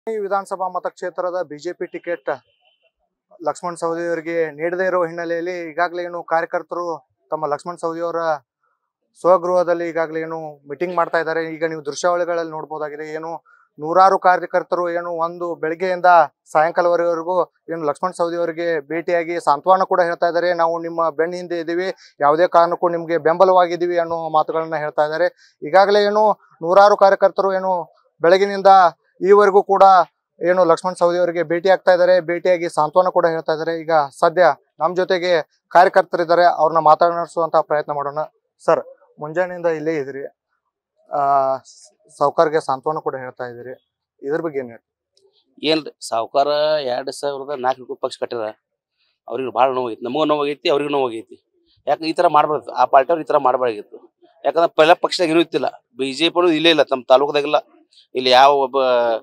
ಈ ವಿಧಾನಸಭಾ ಮತಕ್ಷೇತ್ರದ ಬಿಜೆಪಿ ಟಿಕೆಟ್ ಲಕ್ಷ್ಮಣ್ ಸವದಿ ಅವರಿಗೆ ನೀಡದೇ ಇರುವ ಹಿನ್ನೆಲೆಯಲ್ಲಿ ಈಗಾಗಲೇ ಏನು ಕಾರ್ಯಕರ್ತರು ತಮ್ಮ ಲಕ್ಷ್ಮಣ್ ಸವದಿ ಅವರ ಸ್ವಗೃಹದಲ್ಲಿ ಈಗಾಗಲೇ ಏನು ಮೀಟಿಂಗ್ ಮಾಡ್ತಾ ಇದ್ದಾರೆ ಈಗ ನೀವು ದೃಶ್ಯಾವಳಿಗಳಲ್ಲಿ ನೋಡ್ಬೋದಾಗಿದೆ ಏನು ನೂರಾರು ಕಾರ್ಯಕರ್ತರು ಏನು ಒಂದು ಬೆಳಗ್ಗೆಯಿಂದ ಸಾಯಂಕಾಲವರೆಗೂ ಏನು ಲಕ್ಷ್ಮಣ್ ಸವದಿ ಅವರಿಗೆ ಭೇಟಿಯಾಗಿ ಸಾಂತ್ವನ ಕೂಡ ಹೇಳ್ತಾ ಇದ್ದಾರೆ ನಾವು ನಿಮ್ಮ ಬೆನ್ನ ಹಿಂದೆ ಇದ್ದೀವಿ ಯಾವುದೇ ಕಾರಣಕ್ಕೂ ನಿಮಗೆ ಬೆಂಬಲವಾಗಿದ್ದೀವಿ ಅನ್ನೋ ಮಾತುಗಳನ್ನ ಹೇಳ್ತಾ ಇದ್ದಾರೆ ಈಗಾಗಲೇ ಏನು ನೂರಾರು ಕಾರ್ಯಕರ್ತರು ಏನು ಬೆಳಗಿನಿಂದ ಈವರೆಗೂ ಕೂಡ ಏನು ಲಕ್ಷ್ಮಣ್ ಸವದಿ ಅವರಿಗೆ ಭೇಟಿ ಆಗ್ತಾ ಇದ್ದಾರೆ ಭೇಟಿಯಾಗಿ ಸಾಂತ್ವನ ಕೂಡ ಹೇಳ್ತಾ ಇದ್ದಾರೆ ಈಗ ಸದ್ಯ ನಮ್ಮ ಜೊತೆಗೆ ಕಾರ್ಯಕರ್ತರಿದ್ದಾರೆ ಅವ್ರನ್ನ ಮಾತನಾಡಿಸುವಂತ ಪ್ರಯತ್ನ ಮಾಡೋಣ ಸರ್ ಮುಂಜಾನೆಯಿಂದ ಇಲ್ಲೇ ಇದ್ರಿ ಆ ಸಾವುಕಾರ್ಗೆ ಸಾಂತ್ವನ ಕೂಡ ಹೇಳ್ತಾ ಇದ್ದೀರಿ ಇದ್ರ ಬಗ್ಗೆ ಏನ್ ಹೇಳ್ತೀರಿ? ಏನ್ರಿ ಸಾವುಕಾರ ಎರಡ್ ಸಾವಿರದ ನಾಲ್ಕು ಪಕ್ಷ ಕಟ್ಟಿದ ಅವ್ರಿಗೆ ಭಾಳ ನೋವಾಗೈತಿ ನಮಗೂ ನೋವಾಗೈತಿ ಅವ್ರಿಗೂ ನೋವಾಗೈತಿ ಯಾಕೆ ಈ ತರ ಮಾಡ್ಬಾರ್ದು ಆ ಪಾರ್ಟಿ ಅವ್ರು ಈ ತರ ಮಾಡಬಾರ್ದಾಗಿತ್ತು ಯಾಕಂದ್ರೆ ಪೆಲ್ಲ ಪಕ್ಷದಾಗ ಏನೂ ಇತ್ತಿಲ್ಲ ಬಿಜೆಪಿ ಇಲ್ಲೇ ಇಲ್ಲ ನಮ್ಮ ತಾಲೂಕದಾಗಿಲ್ಲ ಇಲ್ಲಿ ಯಾವ ಒಬ್ಬ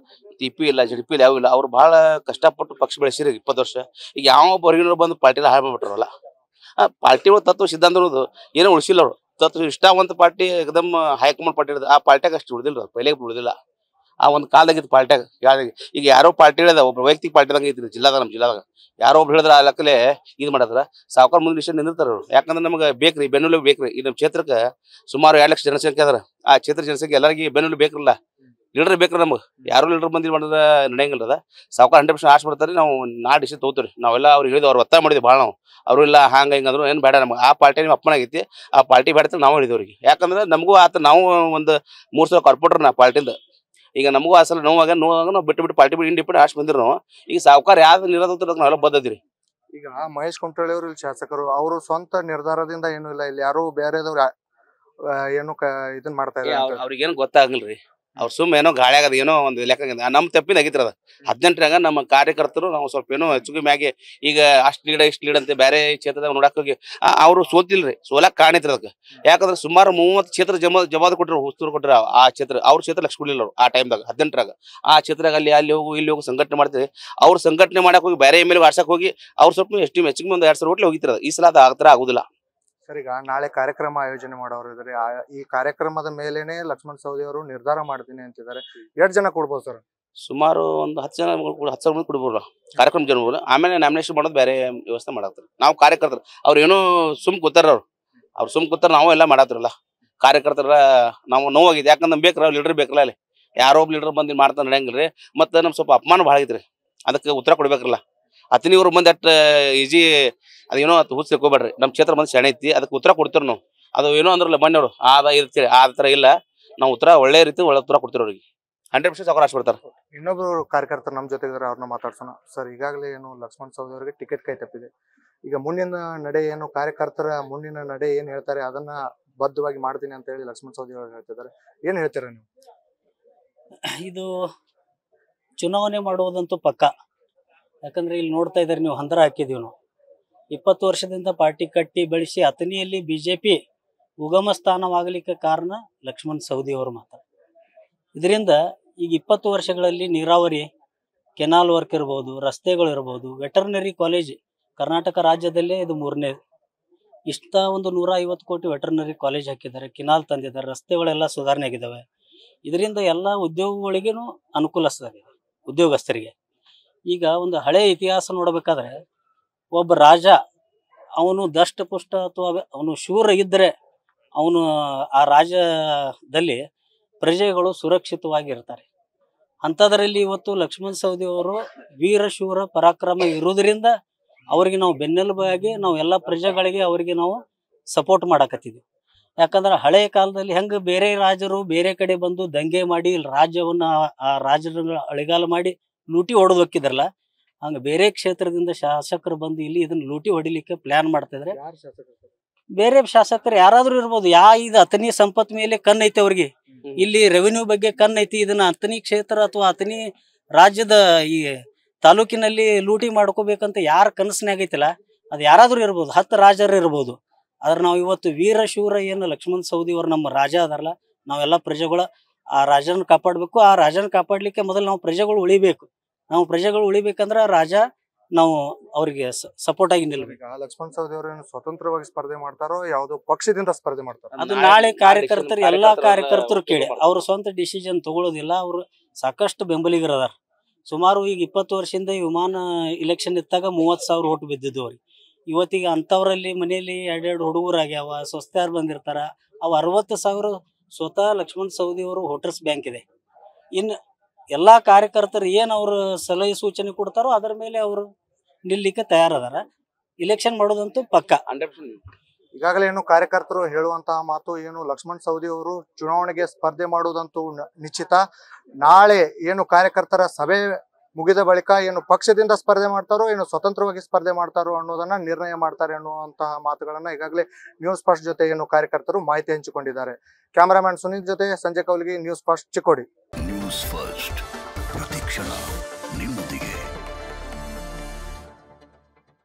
ಟಿ ಪಿ ಇಲ್ಲ ಜಡ್ ಪಿ ಇಲ್ಲ ಯಾವ ಇಲ್ಲ ಅವ್ರು ಭಾಳ ಕಷ್ಟಪಟ್ಟು ಪಕ್ಷ ಬೆಳೆಸಿರಿ ಇಪ್ಪತ್ತು ವರ್ಷ ಈಗ ಯಾವ ಒಬ್ಬ ಹೊರಗಿನವ್ರು ಬಂದು ಪಾರ್ಟಿನ ಹಾಳು ಮಾಡ್ಬಿಟ್ರಲ್ಲ ಆ ಪಾರ್ಟಿ ಒಳಗೆ ತತ್ವ ಸಿದ್ಧಾಂತ ಅನ್ನೋದು ಏನೋ ಉಳಿಸಿಲ್ಲ ಅವರು ತತ್ವ ಇಷ್ಟವಂತ ಪಾರ್ಟಿ ಏಕದಮ್ ಹೈಕಮಾಂಡ್ ಪಾರ್ಟಿ ಇರೋದು ಆ ಪಾರ್ಟಿಯಾಗ ಅಷ್ಟು ಉಳಿದಿಲ್ಲ ಪೈಲೆ ಉಳಿದಿಲ್ಲ ಆ ಒಂದು ಕಾಲದಾಗಿತ್ತು ಪಾರ್ಟಿಯಾಗ ಯಾರಿಗೆ ಈಗ ಯಾರೋ ಪಾರ್ಟಿ ಹೇಳಿದ ಒಬ್ಬ ವೈಯಕ್ತಿಕ ಪಾರ್ಟಿದಾಗ ಐತಿ ಜಿಲ್ಲಾದಾಗ ನಮ್ಮ ಜಿಲ್ಲಾದಾಗ ಯಾರೋ ಒಬ್ರು ಹೇಳಿದ್ರ ಆ ಲೆಕ್ಕಲೆ ಇದು ಮಾಡಿದ್ರ ಸಾವುಕಾರ ಮುಂದೆ ವಿಷಯ ನಿಂದಿರ್ತಾರ ಅವ್ರು ಯಾಕಂದ್ರೆ ನಮಗೆ ಬೇಕ್ರಿ ಬೆನ್ನುಲು ಬೇಕ್ರಿ ಈ ನಮ್ಮ ಕ್ಷೇತ್ರಕ್ಕೆ ಸುಮಾರು ಎರಡು ಲಕ್ಷ ಜನಸಂಖ್ಯೆ ಅದಾರ ಆ ಕ್ಷೇತ್ರ ಜನಸಂಖ್ಯೆ ಎಲ್ಲರಿಗೆ ಬೆನ್ನುಲು ಬೇಕ್ರಲ್ಲ ಲೀಡರ್ ಬೇಕ್ರಿ ನಮಗೆ ಯಾರು ಲೀಡರ್ ಬಂದಿಲ್ಲ ಮಾಡಿದ್ರೆ ನಡೆಯಂಗಿಲ್ಲ ಅದ ಸಾವುಕಾರ ಹಂಡ್ರೆಡ್ ಪರ್ಸೆಂಟ್ ಆಶ್ ಮಾಡ್ತಾರೆ ನಾವು ನಾ ಡಿಸಿಷನ್ ತಗೋತೀವಿ ನಾವೆಲ್ಲ ಅವ್ರಿಗೆ ಹೇಳಿದ್ವಿ ಅವ್ರು ಒತ್ತಾಯ ಮಾಡಿದ್ವಿ ಭಾಳ ನಾವು ಅವರು ಇಲ್ಲ ಹಂಗ ಹಿಂಗಂದ್ರು ಏನು ಬೇಡ ನಮಗೆ ಆ ಪಾರ್ಟಿ ನಿಮ್ಮ ಅಪ್ಪನ ಆಗೈತಿ ಆ ಪಾರ್ಟಿ ಬೇಡ ಅಂತ ನಾವು ಹೇಳಿದ್ವಿ ಅವ್ರಿಗೆ ಯಾಕಂದ್ರೆ ನಮಗೂ ಆತ ನಾವು ಒಂದು ಮೂರು ಸಲ ಕಾರ್ಪೊರೇಟರ್ ನಾ ಪಾರ್ಟಿಂದ ಈಗ ನಮಗೂ ಆ ಸಲ ನೋವಾಗ ನೋವಾಗ ನಾವು ಬಿಟ್ಟು ಬಿಟ್ಟು ಪಾರ್ಟಿ ಬಿಟ್ಟು ಇಂಡಿಪೆಂಡೆಂಟ್ ಆಶ್ ಬಂದಿರು ನಾವು ಈಗ ಸಾವುಕಾರ ಯಾವ್ದು ನಿರೋಧ ನಾವೆಲ್ಲ ಬದ್ದಿರಿ ಈಗ ಮಹೇಶ್ ಕುಮಟಳ್ಳಿ ಅವರು ಇಲ್ಲಿ ಶಾಸಕರು ಅವರು ಸ್ವಂತ ನಿರ್ಧಾರದಿಂದ ಏನು ಇಲ್ಲ ಇಲ್ಲಿ ಯಾರು ಬೇರೆದವ್ರು ಯಾ- ಆ, ಏನು ಕ ಇದನ್ ಮಾಡ್ತಾ ಇದ್ದಾರೆ ಅಂತ. ಅವ್ರಿಗೇನು ಗೊತ್ತಾಗಲ್ರಿ ಅವ್ರು ಸುಮ್ಮ ಏನೋ ಗಾಳಿ ಆಗದ ಏನೋ ಒಂದು ಲೆಕ್ಕ ನಮ್ಮ ತಪ್ಪಿನ ಆಗಿತ್ರ ಅದ ಹದಿನೆಂಟರಾಗ ನಮ್ಮ ಕಾರ್ಯಕರ್ತರು ನಾವು ಸ್ವಲ್ಪ ಏನೋ ಹೆಚ್ಚು ಮ್ಯಾಗೆ ಈಗ ಅಷ್ಟು ಲೀಡ್ ಇಷ್ಟು ಲೀಡ್ ಅಂತ ಬೇರೆ ಕ್ಷೇತ್ರದಾಗ ನೋಡಕ್ ಹೋಗಿ ಅವರು ಸೋತಿಲ್ರಿ ಸೋಲಕ್ ಕಾಣಿತ್ರ ಅದಕ್ಕೆ ಯಾಕಂದ್ರೆ ಸುಮಾರು ಮೂವತ್ತು ಕ್ಷೇತ್ರ ಜಮ ಜವಾದ ಕೊಟ್ಟರು ಹುಸ್ತೂರು ಕೊಟ್ಟರು ಆ ಕ್ಷೇತ್ರ ಅವ್ರ ಕ್ಷೇತ್ರ ಲಕ್ಷ ಕೊಡ್ಲಿಲ್ಲ ಅವ್ರು ಆ ಟೈಮ್ದಾಗ ಹದಿನೆಂಟರಾಗ ಆ ಕ್ಷೇತ್ರದಾಗ ಅಲ್ಲಿ ಅಲ್ಲಿ ಹೋಗು ಇಲ್ಲಿ ಹೋಗಿ ಸಂಘಟನೆ ಮಾಡ್ತೀವಿ ಅವ್ರು ಸಂಘಟನೆ ಮಾಡಕ್ ಹೋಗಿ ಬೇರೆ ಎಮ್ ಎಲ್ ಆಡ್ಸಕ್ ಹೋಗಿ ಅವ್ರು ಸ್ವಲ್ಪ ಎಷ್ಟು ಹೆಚ್ಚಿಗೆ ಒಂದು ಎರಡ್ ಸಾವಿರ ಹೋಟ್ಲಿ ಹೋಗಿತ್ರ ಈ ಸಲ ಅದು ಆ ಥರ ಆಗುದಿಲ್ಲ ಸರ್ ಈಗ ನಾಳೆ ಕಾರ್ಯಕ್ರಮ ಆಯೋಜನೆ ಮಾಡೋರು ಇದ್ದಾರೆ ಆ- ಈ ಕಾರ್ಯಕ್ರಮದ ಮೇಲೇನೆ ಲಕ್ಷ್ಮಣ್ ಸವದಿ ಅವರು ನಿರ್ಧಾರ ಮಾಡ್ತೀನಿ ಅಂತಿದ್ದಾರೆ ಎರಡ್ ಜನ ಕೊಡ್ಬೋದು ಸರ್ ಸುಮಾರು ಒಂದು ಹತ್ತು ಜನ ಕೂಡ- ಹತ್ತು ಸಾವಿರ ಮಂದಿ ಕೊಡ್ಬೋದು ಕಾರ್ಯಕ್ರಮ ಜನ ಆಮೇಲೆ ನಾಮಿನೇಷನ್ ಮಾಡೋದು ಬೇರೆ ವ್ಯವಸ್ಥೆ ಮಾಡತ್ತಾರೆ ನಾವು ಕಾರ್ಯಕರ್ತರು ಅವ್ರು ಏನೋ ಸುಮ್ ಕೂತಾರ ಅವ್ರು ಅವ್ರು ಸುಮ್ ಕೂತಾರ ನಾವು ಎಲ್ಲ ಮಾಡತ್ತಿರಲ್ಲ ಕಾರ್ಯಕರ್ತರ ನಾವು ನೋವಾಗಿದೆ ಯಾಕಂದ್ರೆ ಬೇಕ್ರ ಲೀಡರ್ ಬೇಕಲ್ಲ ಅಲ್ಲಿ ಯಾರೋ ಒಬ್ಬ ಲೀಡರ್ ಬಂದು ಮಾಡ್ತಾನೆ ನಡೆಯಂಗಿಲ್ರಿ ಮತ್ತೆ ನಮ್ ಸ್ವಲ್ಪ ಅಪಮಾನ ಭಾಳ ಐತ್ರಿ ಅದಕ್ಕೆ ಉತ್ತರ ಕೊಡ್ಬೇಕಲ್ಲ ಹತ್ತಿನಿವ್ರು ಮಂದಿ ಅಟ್ ಈಜಿ ಅದೇನೋ ಅದು ಹುಚ್ಚ ತಿಳ್ಕೊಬೇಡ್ರಿ ನಮ್ಮ ಕ್ಷೇತ್ರ ಮಂದಿ ಶಾಣೆ ಐತಿ ಅದಕ್ಕೆ ಉತ್ತರ ಕೊಡ್ತೀವಿ ನಾವು ಅದು ಏನೋ ಅಂದ್ರಲ್ಲ ಮಣ್ಣವ್ರು ಆದ ಇರ್ತೀರಿ ಆ ಥರ ಇಲ್ಲ ನಾವು ಉತ್ತರ ಒಳ್ಳೆ ರೀತಿ ಒಳ್ಳೆ ಉತ್ತರ ಕೊಡ್ತೀವಿ ಅವ್ರಿಗೆ ಹಂಡ್ರೆಡ್ ಪರ್ಸೆಂಟ್ ಅವಕಾಶ ಬಿಡ್ತಾರೆ ಇನ್ನೊಬ್ರು ಕಾರ್ಯಕರ್ತರು ನಮ್ಮ ಜೊತೆ ಇದ್ದಾರೆ ಅವ್ರನ್ನ ಮಾತಾಡ್ಸೋಣ ಸರ್ ಈಗಾಗಲೇ ಏನು ಲಕ್ಷ್ಮಣ್ ಸವದಿ ಅವರಿಗೆ ಟಿಕೆಟ್ ಕೈ ತಪ್ಪಿದೆ ಈಗ ಮುಂದಿನ ನಡೆ ಏನು ಕಾರ್ಯಕರ್ತರ ಮುಂದಿನ ನಡೆ ಏನ್ ಹೇಳ್ತಾರೆ ಅದನ್ನ ಬದ್ಧವಾಗಿ ಮಾಡ್ತೀನಿ ಅಂತ ಹೇಳಿ ಲಕ್ಷ್ಮಣ್ ಸವದಿ ಅವರು ಹೇಳ್ತಿದ್ದಾರೆ ಏನ್ ಹೇಳ್ತೀರಾ ನೀವು ಇದು ಚುನಾವಣೆ ಮಾಡುವುದಂತೂ ಪಕ್ಕ ಯಾಕಂದ್ರೆ ಇಲ್ಲಿ ನೋಡ್ತಾ ಇದ್ದಾರೆ ನೀವು ಹಂದರ ಹಾಕಿದೀವಿ ನಾವು ಇಪ್ಪತ್ತು ವರ್ಷದಿಂದ ಪಾರ್ಟಿ ಕಟ್ಟಿ ಬೆಳೆಸಿ ಅತನಿಯಲ್ಲಿ ಬಿ ಜೆ ಪಿ ಉಗಮ ಸ್ಥಾನವಾಗಲಿಕ್ಕೆ ಕಾರಣ ಲಕ್ಷ್ಮಣ್ ಸವದಿ ಅವರು ಮಾತ್ರ ಇದರಿಂದ ಈಗ ಇಪ್ಪತ್ತು ವರ್ಷಗಳಲ್ಲಿ ನೀರಾವರಿ ಕೆನಾಲ್ ವರ್ಕ್ ಇರ್ಬೋದು ರಸ್ತೆಗಳು ಇರ್ಬೋದು ವೆಟರ್ನರಿ ಕಾಲೇಜ್ ಕರ್ನಾಟಕ ರಾಜ್ಯದಲ್ಲೇ ಇದು ಮೂರನೇ ಇಷ್ಟ ಒಂದು ನೂರ ಐವತ್ತು ಕೋಟಿ ವೆಟರ್ನರಿ ಕಾಲೇಜ್ ಹಾಕಿದ್ದಾರೆ ಕೆನಾಲ್ ತಂದಿದ್ದಾರೆ ರಸ್ತೆಗಳೆಲ್ಲ ಸುಧಾರಣೆ ಆಗಿದ್ದಾವೆ ಇದರಿಂದ ಎಲ್ಲ ಉದ್ಯೋಗಗಳಿಗೂ ಅನುಕೂಲಿಸ್ತದೆ ಉದ್ಯೋಗಸ್ಥರಿಗೆ ಈಗ ಒಂದು ಹಳೆ ಇತಿಹಾಸ ನೋಡಬೇಕಾದ್ರೆ ಒಬ್ಬ ರಾಜ ಅವನು ದಷ್ಟ ಪುಷ್ಟ ಅಥವಾ ಅವನು ಶೂರ ಇದ್ದರೆ ಅವನು ಆ ರಾಜ್ಯದಲ್ಲಿ ಪ್ರಜೆಗಳು ಸುರಕ್ಷಿತವಾಗಿರ್ತಾರೆ ಅಂಥದ್ರಲ್ಲಿ ಇವತ್ತು ಲಕ್ಷ್ಮಣ್ ಸವದಿ ಅವರು ವೀರ ಶೂರ ಪರಾಕ್ರಮ ಇರುವುದರಿಂದ ಅವರಿಗೆ ನಾವು ಬೆನ್ನೆಲುಬಾಗಿ ನಾವು ಎಲ್ಲ ಪ್ರಜೆಗಳಿಗೆ ಅವರಿಗೆ ನಾವು ಸಪೋರ್ಟ್ ಮಾಡಕತ್ತಿದ್ವಿ ಯಾಕಂದ್ರೆ ಹಳೆಯ ಕಾಲದಲ್ಲಿ ಹೆಂಗೆ ಬೇರೆ ರಾಜರು ಬೇರೆ ಕಡೆ ಬಂದು ದಂಗೆ ಮಾಡಿ ರಾಜ್ಯವನ್ನ ಆ- ಆ ರಾಜರ ಅಳಿಗಾಲ ಮಾಡಿ ಲೂಟಿ ಹೊಡೆದು ಹೋಗಿದ್ರಲ್ಲ ಹಂಗೆ ಬೇರೆ ಕ್ಷೇತ್ರದಿಂದ ಶಾಸಕರು ಬಂದು ಇಲ್ಲಿ ಇದನ್ನ ಲೂಟಿ ಹೊಡಿಲಿಕ್ಕೆ ಪ್ಲಾನ್ ಮಾಡ್ತಿದ್ರೆ ಯಾರು ಶಾಸಕರು ಸರ್? ಬೇರೆ ಶಾಸಕರು ಯಾರಾದ್ರೂ ಇರ್ಬೋದು ಯಾ ಇದು ಅತನಿ ಸಂಪತ್ ಮೇಲೆ ಕಣ್ಣು ಐತೆ ಅವ್ರಿಗೆ ಇಲ್ಲಿ ರೆವಿನ್ಯೂ ಬಗ್ಗೆ ಕಣ್ಣು ಐತಿ ಇದನ್ನ ಅತನಿ ಕ್ಷೇತ್ರ ಅಥವಾ ಅತನಿ ರಾಜ್ಯದ ಈ ತಾಲೂಕಿನಲ್ಲಿ ಲೂಟಿ ಮಾಡ್ಕೋಬೇಕಂತ ಯಾರ ಕನಸಿನಾಗ ಐತಿಲ್ಲ ಅದು ಯಾರಾದ್ರೂ ಇರ್ಬೋದು ಹತ್ತು ರಾಜರು ಇರ್ಬೋದು ಆದ್ರೆ ನಾವು ಇವತ್ತು ವೀರ ಶೂರ ಏನು ಲಕ್ಷ್ಮಣ್ ಸವದಿ ಅವ್ರು ನಮ್ಮ ರಾಜ ಅದಾರಲ್ಲ ನಾವೆಲ್ಲ ಪ್ರಜೆಗಳ ಆ ರಾಜನ ಕಾಪಾಡಬೇಕು ಆ ರಾಜನ ಕಾಪಾಡ್ಲಿಕ್ಕೆ ಮೊದಲು ನಾವು ಪ್ರಜೆಗಳು ಉಳಿಬೇಕು ನಾವು ಪ್ರಜೆಗಳು ಉಳಿಬೇಕಂದ್ರೆ ಆ ರಾಜ ನಾವು ಅವ್ರಿಗೆ ಸಪೋರ್ಟ್ ಆಗಿ ನಿಲ್ಬೇಕು ಈಗ ಲಕ್ಷ್ಮಣ್ ಸವದಿ ಅವರು ಏನು ಸ್ವತಂತ್ರವಾಗಿ ಸ್ಪರ್ಧೆ ಮಾಡ್ತಾರೋ ಯಾವ್ದೋ ಪಕ್ಷದಿಂದ ಸ್ಪರ್ಧೆ ಮಾಡ್ತಾರೋ ಅದು ನಾಳೆ ನಾಳೆ ನಾಳೆ ಕಾರ್ಯಕರ್ತರು decision ಎಲ್ಲಾ ಕಾರ್ಯಕರ್ತರನ್ನ ಕಾರ್ಯಕರ್ತರು ಕೇಳಿ ಮಾಡ್ತಾರೆ. ಅವ್ರ ಸ್ವಂತ ಡಿಸಿಷನ್ ತಗೊಳ್ಳೋದಿಲ್ಲ ಅವ್ರು ಸಾಕಷ್ಟು ಬೆಂಬಲಿಗರದಾರ ಸುಮಾರು ಈಗ ಇಪ್ಪತ್ತು ವರ್ಷದಿಂದ ಈ ವಿಮಾನ ಇಲೆಕ್ಷನ್ ಇದ್ದಾಗ ಮೂವತ್ತು ಸಾವಿರ ಓಟ್ ಬಿದ್ದಿದ್ದು ಅವ್ರಿಗೆ ಇವತ್ತಿಗೆ ಅಂಥವ್ರಲ್ಲಿ ಮನೆಯಲ್ಲಿ ಎರಡೆರಡು ಹುಡುಗರು ಆಗ್ಯಾವ ಸ್ವಸ್ಥರು ಬಂದಿರ್ತಾರ ಅವು ಅರವತ್ತು ಸಾವಿರ ಸ್ವತಃ ಲಕ್ಷ್ಮಣ್ ಸವದಿ ಅವರು ವೋಟರ್ಸ್ ಬ್ಯಾಂಕ್ ಇದೆ ಇನ್ನು ಎಲ್ಲಾ ಕಾರ್ಯಕರ್ತರು ಏನು ಅವರು ಸಲಹೆ ಸೂಚನೆ ಕೊಡ್ತಾರೋ ಅದರ ಮೇಲೆ ಅವರು ನಿಲ್ಲಿಕ್ಕೆ ತಯಾರದಾರ ಇಲೆಕ್ಷನ್ ಮಾಡೋದಂತೂ ಪಕ್ಕ ಹಂಡ್ರೆಡ್ ಪರ್ಸೆಂಟ್ ಈಗಾಗಲೇ ಏನು ಕಾರ್ಯಕರ್ತರು ಹೇಳುವಂತಹ ಮಾತು ಏನು ಲಕ್ಷ್ಮಣ್ ಸವದಿ ಅವರು ಚುನಾವಣೆಗೆ ಸ್ಪರ್ಧೆ ಮಾಡುವುದಂತೂ ನ- ನಿಶ್ಚಿತ ನಾಳೆ ಏನು ಕಾರ್ಯಕರ್ತರ ಸಭೆ ಮುಗಿದ ಬಳಿಕ ಏನು ಪಕ್ಷದಿಂದ ಸ್ಪರ್ಧೆ ಮಾಡ್ತಾರೋ ಏನು ಸ್ವತಂತ್ರವಾಗಿ ಸ್ಪರ್ಧೆ ಮಾಡ್ತಾರೋ ಅನ್ನೋದನ್ನ ನಿರ್ಣಯ ಮಾಡ್ತಾರೆ ಅನ್ನುವಂತಹ ಮಾತುಗಳನ್ನ ಈಗಾಗಲೇ ನ್ಯೂಸ್ ಫಸ್ಟ್ ಜೊತೆ ಏನು ಕಾರ್ಯಕರ್ತರು ಮಾಹಿತಿ ಹಂಚಿಕೊಂಡಿದ್ದಾರೆ ಕ್ಯಾಮರಾಮ್ಯಾನ್ ಸುನೀಲ್ ಜೊತೆ Sanjay Kaulgi news first Chikkodi news first ಪ್ರತಿಕ್ಷಣ